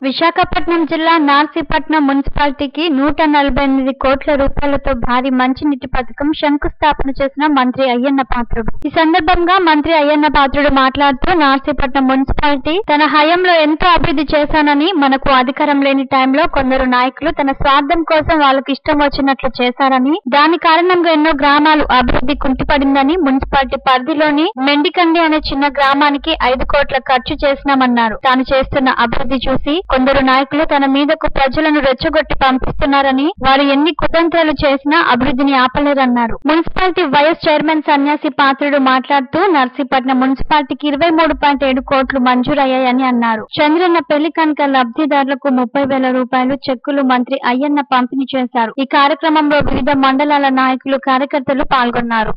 విశాఖపట్నం జిల్లా నార్సీపట్నం మున్సిపాలిటీకి నూట నలభై ఎనిమిది కోట్ల రూపాయలతో భారీ మంచినీటి పథకం శంకుస్థాపన చేసిన మంత్రి అయ్యన్న పాత్రుడు ఈ సందర్భంగా మంత్రి అయ్యన్న పాత్రుడు మాట్లాడుతూ నార్సీపట్నం మున్సిపాలిటీ తన హయాంలో ఎంతో అభివృద్ధి చేశానని మనకు అధికారం లేని టైంలో కొందరు నాయకులు తన స్వార్థం కోసం వాళ్ళకి ఇష్టం వచ్చినట్లు చేశారని దాని కారణంగా ఎన్నో గ్రామాలు అభివృద్ధి కుంటిపడిందని మున్సిపాలిటీ పరిధిలోని మెండికండి అనే చిన్న గ్రామానికి ఐదు కోట్ల ఖర్చు చేసినామన్నారు తాను చేస్తున్న అభివృద్ధి చూసి కొందరు నాయకులు తన మీదకు ప్రజలను రెచ్చగొట్టి పంపిస్తున్నారని వారు ఎన్ని కుతంత్రాలు చేసినా అభివృద్ధిని ఆపలేరన్నారు మున్సిపాలిటీ వైస్ చైర్మన్ సన్యాసి పాత్రుడు మాట్లాడుతూ నర్సీపట్నం మున్సిపాలిటీకి ఇరవై మూడు పాయింట్ ఏడు కోట్లు మంజూరయ్యాయని అన్నారు చంద్రన్న పెళ్లి కనుక లబ్ధిదారులకు ముప్పై వేల రూపాయలు చెక్కులు మంత్రి అయ్యన్న పంపిణీ చేశారు ఈ కార్యక్రమంలో వివిధ మండలాల నాయకులు కార్యకర్తలు పాల్గొన్నారు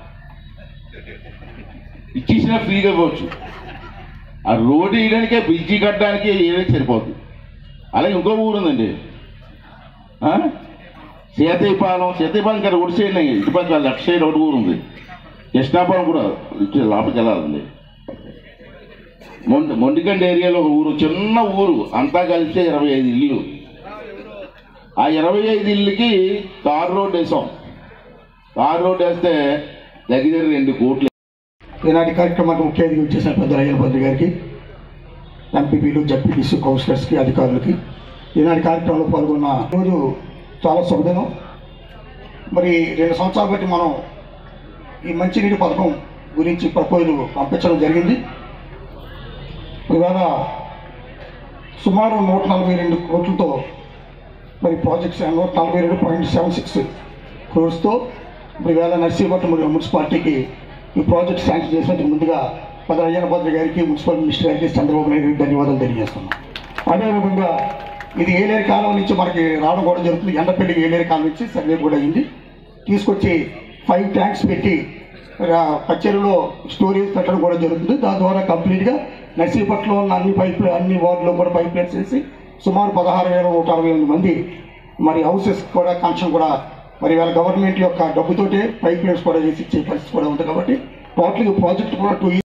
ఇచ్చేసినా ఫ్రీగా ఇవ్వచ్చు ఆ రోడ్డు వేయడానికే బ్రిడ్జి కట్టడానికి ఏదైతే సరిపోతుంది అలాగే ఇంకో ఊరు ఉందండి ఆ? సీతయ్యపాలెం సీతయ్యపాలెం గారు ఒడి సైడ్ ఇటు పక్క లెఫ్ట్ సైడ్ ఒకటి ఊరు ఉంది కృష్ణాపురం కూడా ఇటు లోపలికి వెళ్ళాలండి మొండి మొండిగండి ఏరియాలో ఒక ఊరు చిన్న ఊరు అంతా కలిస్తే ఇరవై ఐదు ఇల్లు ఆ ఇరవై ఐదు ఇల్లుకి తార్ రోడ్ వేసాం తార్ రోడ్ వేస్తే దగ్గర రెండు కోట్లు ఈనాటి కార్యక్రమానికి ముఖ్య అతిథి వచ్చేసిన పెద్ద అయ్యనపల్లి గారికి ఎంపీపీలు జడ్పీటీసీ కౌన్సిలర్స్కి అధికారులకి ఈనాటి కార్యక్రమంలో పాల్గొన్న రోజు చాలా శుభదినం మరి రెండు సంవత్సరాలు బట్టి మనం ఈ మంచినీటి పథకం గురించి ప్రపోజల్ పంపించడం జరిగింది ఇవాళ సుమారు నూట నలభై రెండు కోట్లతో మరి ప్రాజెక్ట్స్ నూట నలభై రెండు పాయింట్ సెవెన్ సిక్స్ క్రోర్స్తో ఇప్పుడు ఈవేళ నర్సీపట్నం మున్సిపాలిటీకి ఈ ప్రాజెక్ట్ శాంక్షన్ చేసినందుకు ముందుగా పద అయ్యన్న భద్ర గారికి మున్సిపల్ మినిస్టర్ గారికి చంద్రబాబు నాయుడు గారికి ధన్యవాదాలు తెలియజేస్తున్నాం అదేవిధంగా ఇది ఏలేరు కాలం నుంచి మనకి రావడం కూడా జరుగుతుంది ఎండపల్లికి ఏలేరు కాలం నుంచి సర్వే కూడా అయింది తీసుకొచ్చి ఫైవ్ ట్యాంక్స్ పెట్టి రా- కచేరీలో స్టోరేజ్ పెట్టడం కూడా జరుగుతుంది దాని ద్వారా కంప్లీట్గా నర్సీపట్నంలో ఉన్న అన్ని పైప్ అన్ని వార్డులో కూడా పైప్ లైన్స్ వేసి సుమారు పదహారు వేల నూట అరవై ఎనిమిది మంది మరి హౌసెస్ కూడా కనెక్షన్ కూడా మరి వాళ్ళ గవర్నమెంట్ యొక్క డబ్బుతోటే పైప్ లైన్స్ కూడా వేసి ఇచ్చే పరిస్థితి కూడా ఉంది కాబట్టి టోటల్గా ప్రాజెక్ట్ కూడా టూ